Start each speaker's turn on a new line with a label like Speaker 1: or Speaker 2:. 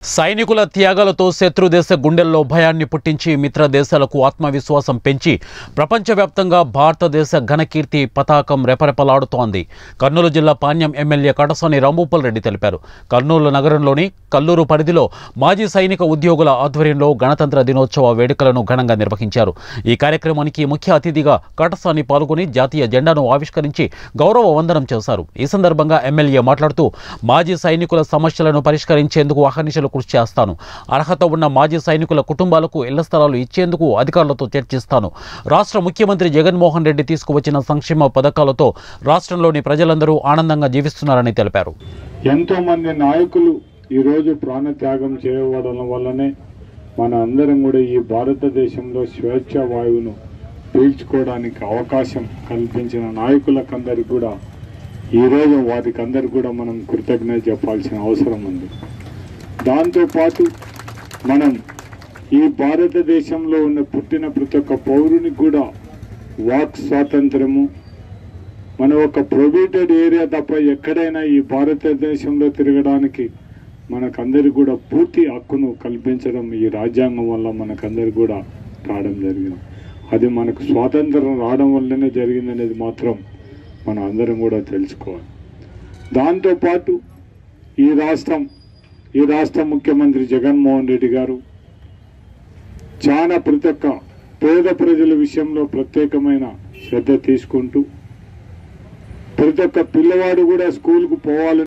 Speaker 1: సైనికుల త్యాగాలతో శత్రు దేశ గుండెల్లో భయాన్ని పుట్టించి మిత్ర దేశాలకు ఆత్మవిశ్వాసం పెంచి ప్రపంచవ్యాప్తంగా భారతదేశ ఘనకీర్తి పతాకం రెపరెపలాడుతోంది కర్నూలు జిల్లా పాణ్యం ఎమ్మెల్యే కటసాని రాంభూపాల్ రెడ్డి తెలిపారు కర్నూలు నగరంలోని కల్లూరు పరిధిలో మాజీ సైనిక ఉద్యోగుల ఆధ్వర్యంలో గణతంత్ర దినోత్సవ వేడుకలను ఘనంగా నిర్వహించారు ఈ కార్యక్రమానికి ముఖ్య అతిథిగా కటసాని పాల్గొని జాతీయ జెండాను ఆవిష్కరించి గౌరవ వందనం చేశారు ఈ సందర్భంగా ఎమ్మెల్యే మాట్లాడుతూ మాజీ సైనికుల సమస్యలను పరిష్కరించేందుకు అహర్నిశలు కృషి చేస్తాను అర్హత ఉన్న మాజీ సైనికుల కుటుంబాలకు ఇళ్ల స్థలాలు ఇచ్చేందుకు అధికారులతో చర్చిస్తాను రాష్ట్ర ముఖ్యమంత్రి జగన్మోహన్ రెడ్డి తీసుకువచ్చిన సంక్షేమ పథకాలతో రాష్ట్రంలోని ప్రజలందరూ ఆనందంగా జీవిస్తున్నారని తెలిపారు
Speaker 2: ఎంతో మంది నాయకులు ఈరోజు ప్రాణత్యాగం చేయబడడం వల్లనే మన అందరం కూడా ఈ భారతదేశంలో స్వేచ్ఛ వాయువును పీల్చుకోవడానికి అవకాశం కల్పించిన నాయకులకందరికి కూడా ఈరోజు వారికి అందరికి కూడా మనం కృతజ్ఞత చెప్పాల్సిన అవసరం ఉంది దాంతోపాటు మనం ఈ భారతదేశంలో ఉన్న పుట్టిన ప్రతి ఒక్క పౌరునికి కూడా వాక్ స్వాతంత్రము మన ఒక ప్రొబేటెడ్ ఏరియా తప్ప ఎక్కడైనా ఈ భారతదేశంలో తిరగడానికి మనకందరికి కూడా పూర్తి హక్కును కల్పించడం ఈ రాజ్యాంగం వల్ల మనకందరికి కూడా రావడం జరిగింది అది మనకు స్వాతంత్రం రావడం వల్లనే జరిగిందనేది మాత్రం మనం అందరం కూడా తెలుసుకోవాలి దాంతోపాటు ఈ రాష్ట్రం ఈ రాష్ట్ర ముఖ్యమంత్రి జగన్మోహన్ రెడ్డి గారు చాలా ప్రతి ఒక్క పేద ప్రజల విషయంలో ప్రత్యేకమైన శ్రద్ధ తీసుకుంటూ ప్రతి ఒక్క పిల్లవాడు కూడా స్కూల్కు పోవాలని